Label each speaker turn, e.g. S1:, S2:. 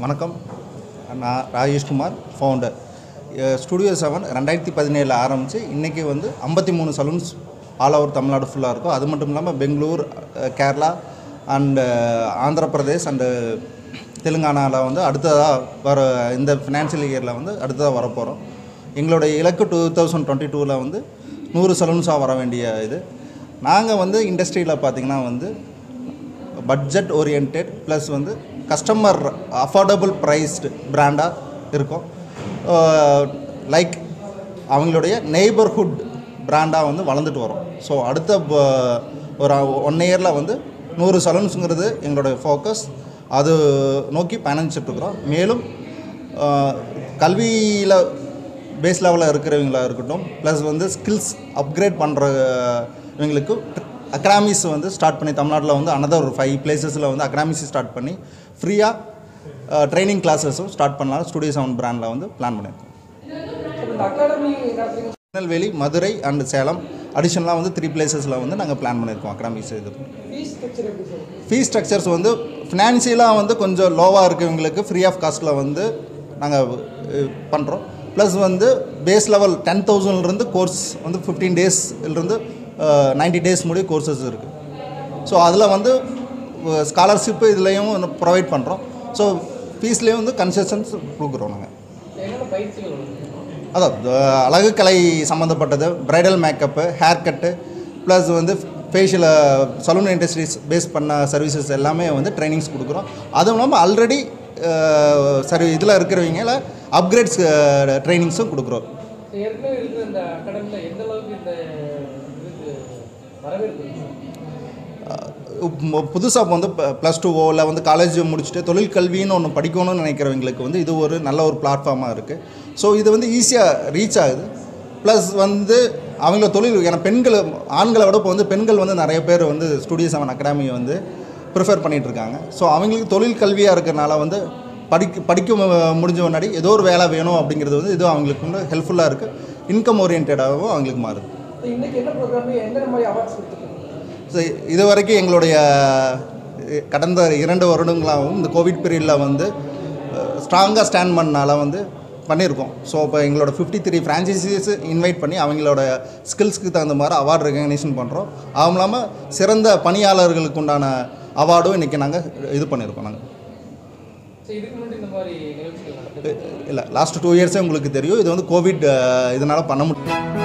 S1: வணக்கம் நான் Rajeshkumar founder studio seven ரெண்டாயிரத்தி பதினேழில் ஆரம்பித்து இன்றைக்கி வந்து ஐம்பத்தி மூணு சலூன்ஸ் ஆல் ஓவர் தமிழ்நாடு ஃபுல்லாக இருக்கும் அது மட்டும் இல்லாமல் Bangalore uh, Kerala and Andhra Pradesh and தெலுங்கானாவில் வந்து அடுத்ததாக வர இந்த ஃபினான்ஷியல் இயரில் வந்து அடுத்ததாக வரப்போகிறோம் எங்களுடைய இலக்கு டூ தௌசண்ட் டுவெண்ட்டி டூவில் வந்து நூறு சலூன்ஸாக வர வேண்டிய இது நாங்கள் வந்து இண்டஸ்ட்ரியில் பார்த்திங்கன்னா வந்து பட்ஜெட் ஓரியன்ட் ப்ளஸ் வந்து கஸ்டமர் அஃபோர்டபுள் ப்ரைஸ்டு பிராண்டாக இருக்கும் லைக் அவங்களுடைய நெய்பர்ஹுட் பிராண்டாக வந்து வளர்ந்துட்டு வரும் ஸோ அடுத்த ப- ஒரு ஒன் இயரில் வந்து நூறு சலூன்ஸுங்கிறது எங்களுடைய ஃபோக்கஸ் அது நோக்கி பயணிச்சிட்ருக்குறோம் மேலும் கல்வியில் பேஸ் லெவலில் இருக்கிறவங்களா இருக்கட்டும் ப்ளஸ் வந்து ஸ்கில்ஸ் அப்கிரேட் பண்ணுற இவங்களுக்கு அகாடமிஸ் வந்து ஸ்டார்ட் பண்ணி தமிழ்நாட்டில் வந்து அனதர் ஒரு ஃபைவ் பிளேசஸில் வந்து அகாடமிஸ் ஸ்டார்ட் பண்ணி ஃப்ரீயாக ட்ரைனிங் கிளாஸஸும் ஸ்டார்ட் பண்ணலாம் ஸ்டுடியோ செவன் பிராண்டில் வந்து பிளான் பண்ணியிருக்கோம்
S2: இந்த அகாடமி நடத்துறீங்க
S1: திருநெல்வேலி மதுரை அண்ட் சேலம் அடிஷனலாக வந்து த்ரீ பிளேசஸில் வந்து நாங்கள் பிளான் பண்ணியிருக்கோம் அகாடமிஸ் இது
S2: ஃபீஸ் ஸ்ட்ரக்சர் எப்படி சார்
S1: ஃபீஸ் ஸ்ட்ரக்சர்ஸ் வந்து ஃபினான்ஷியலாக வந்து கொஞ்சம் லோவாக இருக்கவங்களுக்கு ஃப்ரீ ஆஃப் காஸ்ட்டில் வந்து நாங்கள் பண்ணுறோம் ப்ளஸ் வந்து பேஸ் லெவல் டென் தௌசண்ட்லேருந்து கோர்ஸ் வந்து ஃபிஃப்டீன் டேஸ்லேருந்து நைன்டி டேஸ் முடிய கோர்சஸ் இருக்குது ஸோ அதில் வந்து ஸ்காலர்ஷிப்பு இதுலேயும் ப்ரொவைட் பண்ணுறோம் ஸோ ஃபீஸ்லேயும் வந்து கன்செஷன்ஸ் கொடுக்குறோம் நாங்கள்
S2: என்னென்ன பயிற்சிகள் உண்டு?
S1: அதான் அஹ், அழகு கலை சம்மந்தப்பட்டது bridal makeup hair cut plus வந்து ஃபேஷியல் சலூன் இண்டஸ்ட்ரீஸ் பேஸ் பண்ண சர்வீசஸ் எல்லாமே வந்து ட்ரைனிங்ஸ் கொடுக்குறோம் அதுவும் இல்லாமல் ஆல்ரெடி சரி இதில் இருக்கிறவங்கள அப்கிரேட்ஸ் ட்ரைனிங்ஸும் கொடுக்குறோம்
S2: ஏற்கனவே இருக்கிற இந்த அகாடமியில் எந்த அளவுக்கு இந்த இதுக்கு வரவேற்பு இருக்கு சார்?
S1: புதுசாக வந்து ப்ளஸ் டூவோ இல்லை வந்து காலேஜ் முடிச்சுட்டு தொழில் கல்வின்னு ஒன்று படிக்கணும்னு நினைக்கிறவங்களுக்கு வந்து இது ஒரு நல்ல ஒரு பிளாட்ஃபார்மாக இருக்குது ஸோ இது வந்து ஈஸியாக ரீச் ஆகுது ப்ளஸ் வந்து அவங்கள தொழில் ஏன்னா பெண்கள் ஆண்களை விட இப்போ வந்து பெண்கள் வந்து நிறைய பேர் வந்து ஸ்டுடியோ செவன் அகாடமியை வந்து ப்ரிஃபர் பண்ணிகிட்டு இருக்காங்க ஸோ அவங்களுக்கு தொழில் கல்வியாக இருக்கிறனால வந்து படிக்க படிக்க மு- முடிஞ்ச முன்னாடி ஏதோ ஒரு வேலை வேணும் அப்படிங்கிறது வந்து இது அவங்களுக்கு வந்து ஹெல்ப்ஃபுல்லாக இருக்குது இன்கம் ஓரியன்டாகவும் அவங்களுக்கு மாறுது
S2: இப்போ இன்னைக்கு என்ன ப்ரோக்ராம் என்னென்ன மாதிரி அவார்ட்ஸ் கொடுத்துருக்கீங்க
S1: ஸோ இது வரைக்கும் எங்களுடைய அஹ், கடந்த இரண்டு வருடங்களாகவும் இந்த கோவிட் பீரியடில் வந்து ஸ்ட்ராங்காக ஸ்டாண்ட் பண்ணனால வந்து பண்ணியிருக்கோம் ஸோ இப்போ எங்களோட ஃபிஃப்டி த்ரீ ஃப்ரான்ச்சைசிஸ் இன்வைட் பண்ணி அவங்களோட ஸ்கில்ஸ்க்கு தகுந்த மாதிரி அவார்டு ரெகக்னேஷன் பண்ணுறோம் அதுவும் இல்லாமல் சிறந்த பணியாளர்களுக்கு உண்டான அவார்டும் இன்றைக்கி நாங்கள் இது பண்ணியிருக்கோம் நாங்கள்
S2: ஸோ இதுக்கு முன்னாடி இந்த மாதிரி நிகழ்ச்சிகள் நடக்குது
S1: இல்லை லாஸ்ட் டூ இயர்ஸே உங்களுக்கு தெரியும் இது வந்து கோவிட் இதனால் பண்ண முடியும்